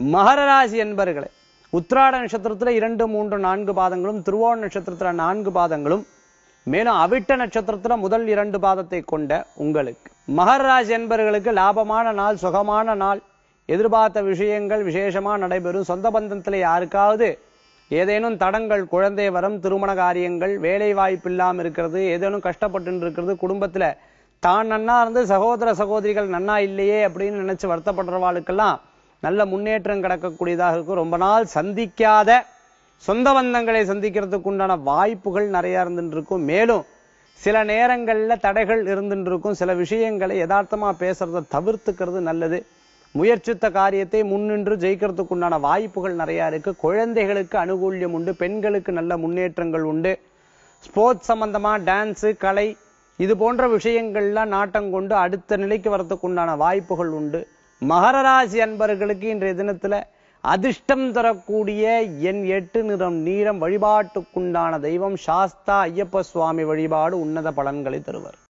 மகர ராசி என்பர்களே உத்திராட நட்சத்திரத்துல இரண்டு மூன்று நான்கு பாதங்களும் திருவோண நட்சத்திரத்துல நான்கு பாதங்களும் மேலும் அவிட்ட நட்சத்திரத்துல முதல் இரண்டு பாதத்தை கொண்ட உங்களுக்கு மகர ராசி என்பர்களுக்கு லாபமான நாள் சுகமான நாள் எதிர்பார்த்த விஷயங்கள் விசேஷமா நடைபெறும் சொந்த பந்தத்துல யாருக்காவது ஏதேனும் தடங்கள் குழந்தை வரம் திருமண காரியங்கள் வேலை வாய்ப்பு இல்லாம இருக்கிறது ஏதேனும் கஷ்டப்பட்டு இருக்கிறது குடும்பத்துல தான் நன்னா இருந்து சகோதர சகோதரிகள் நன்னா இல்லையே அப்படின்னு நினைச்சு வருத்தப்படுறவாளுக்கெல்லாம் நல்ல முன்னேற்றம் கிடக்கக்கூடியதாக இருக்கும் ரொம்ப நாள் சந்திக்காத சொந்த பந்தங்களை சந்திக்கிறதுக்கு உண்டான வாய்ப்புகள் நிறைய இருந்துட்டு இருக்கும் மேலும் சில நேரங்கள்ல தடைகள் இருந்துட்டு இருக்கும் சில விஷயங்களை யதார்த்தமா பேசுறதை தவிர்த்துக்கிறது நல்லது முயற்சித்த காரியத்தை முன்னின்று ஜெயிக்கிறதுக்கு உண்டான வாய்ப்புகள் நிறைய இருக்கு குழந்தைகளுக்கு அனுகூல்யம் உண்டு பெண்களுக்கு நல்ல முன்னேற்றங்கள் உண்டு ஸ்போர்ட்ஸ் சம்பந்தமா டான்ஸு கலை இது போன்ற விஷயங்கள்லாம் நாட்டம் கொண்டு அடுத்த நிலைக்கு வரதுக்கு உண்டான வாய்ப்புகள் உண்டு மகர ராசி அன்பர்களுக்கு இன்றைய தினத்துல அதிர்ஷ்டம் தரக்கூடிய என் எட்டு நிறம் நீரம் வழிபாட்டுக்குண்டான தெய்வம் சாஸ்தா ஐயப்ப சுவாமி வழிபாடு உன்னத பலன்களை தருவர்